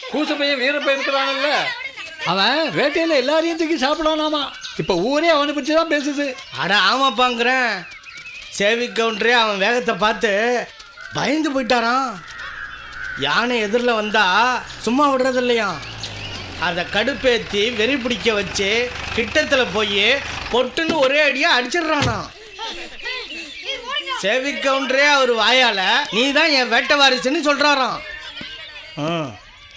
கூச பையன் வீரப்ப இருக்கிறான்ல அவன் வேட்டையில் எல்லாரையும் தூக்கி சாப்பிடானாமா இப்போ ஊரே அவனை பற்றி தான் பேசுது அட ஆமாப்பாங்கிறேன் சேவி கவுண்டரே அவன் வேகத்தை பார்த்து பயந்து போயிட்டாராம் யானை எதிரில் வந்தா சும்மா விடுறது இல்லையா அதை கடுப்பேத்தி வெறி பிடிக்க வச்சு கிட்டத்தில் போய் பொட்டுன்னு ஒரே அடியாக அடிச்சிடுறானா சேவி கவுண்டரே அவர் வாயால நீ தான் என் வேட்டை வாரிசுன்னு சொல்கிறாராம் ம்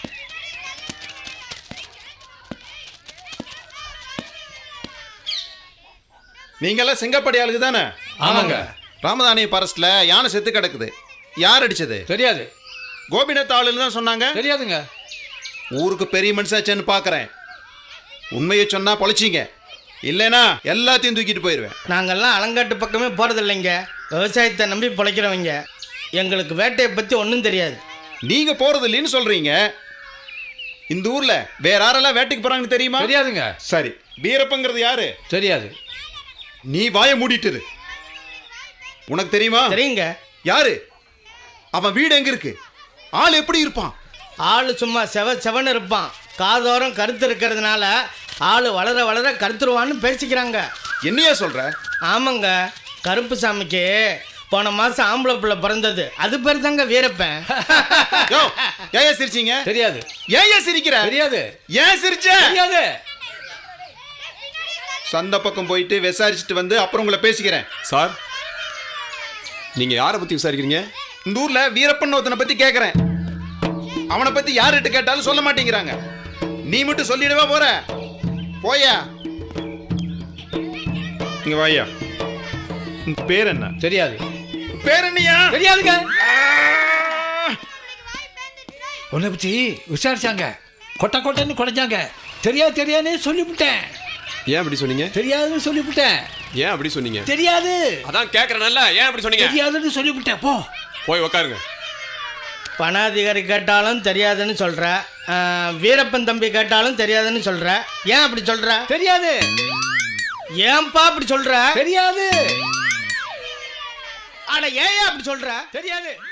நீங்கெல்லாம் செங்கப்படி ஆளுக்கு தானே ஆமாங்க ராமதானி ஃபாரஸ்ட்ல யானை செத்து கிடக்குது யார் அடிச்சது தெரியாது கோபிநாத் ஆளுன்னு தான் சொன்னாங்க தெரியாதுங்க ஊருக்கு பெரிய மனுஷாச்சேன்னு பார்க்குறேன் உண்மையை சொன்னா பொழைச்சிங்க இல்லைனா எல்லாத்தையும் தூக்கிட்டு போயிடுவேன் நாங்கெல்லாம் அலங்காட்டு பக்கமே போகிறது இல்லைங்க விவசாயத்தை நம்பி பிழைக்கிறவங்க எங்களுக்கு வேட்டையை பற்றி ஒன்றும் தெரியாது நீங்க போறது இல்லைன்னு சொல்றீங்க இந்த ஊர்ல வேற யாரெல்லாம் வேட்டைக்கு போறாங்கன்னு தெரியுமா தெரியாதுங்க சரி வீரப்பங்கிறது யாரு தெரியாது நீ வாயை மூடிட்டுரு உனக்கு தெரியுமா தெரியுங்க யாரு அவன் வீடு எங்க இருக்கு ஆள் எப்படி இருப்பான் ஆள் சும்மா செவ செவன்னு இருப்பான் காதோரம் கருத்து இருக்கிறதுனால ஆள் வளர வளர கருத்துருவான்னு பேசிக்கிறாங்க என்னையா சொல்ற ஆமாங்க கருப்பு சாமிக்கு போன மாதம் ஆம்பளை பிள்ளை பிறந்தது அது பேர் தாங்க வீரப்பன் யோ ஏன் சிரிச்சீங்க தெரியாது ஏன் சிரிக்கிற தெரியாது ஏன் சிரிச்ச தெரியாது சந்த பக்கம் போயிட்டு விசாரிச்சுட்டு வந்து அப்புறம் உங்களை பேசிக்கிறேன் சார் நீங்க யாரை பத்தி விசாரிக்கிறீங்க இந்த ஊர்ல வீரப்பன் ஒருத்தனை பத்தி கேக்குறேன் அவனை பத்தி யார்கிட்ட கேட்டாலும் சொல்ல மாட்டேங்கிறாங்க நீ மட்டும் சொல்லிடவா போற போயா இங்க வாயா உன் பேர் என்ன தெரியாது பேர் என்னையா தெரியாதுங்க உன்னை பற்றி விசாரிச்சாங்க கொட்டை கொட்டைன்னு குறைஞ்சாங்க தெரியாது தெரியாதுன்னு சொல்லிவிட்டேன் ஏன் அப்படி சொன்னீங்க தெரியாதுன்னு சொல்லிவிட்டேன் ஏன் அப்படி சொன்னீங்க தெரியாது அதான் கேக்குறேன்ல ஏன் அப்படி சொன்னீங்க தெரியாதுன்னு சொல்லிவிட்டேன் போ போய் உட்காருங்க பணாதிகாரி கேட்டாலும் தெரியாதுன்னு சொல்கிற வீரப்பன் தம்பி கேட்டாலும் தெரியாதுன்னு சொல்கிற ஏன் அப்படி சொல்கிற தெரியாது ஏன்பா அப்படி சொல்கிற தெரியாது அட ஏன் அப்படி சொல்கிற தெரியாது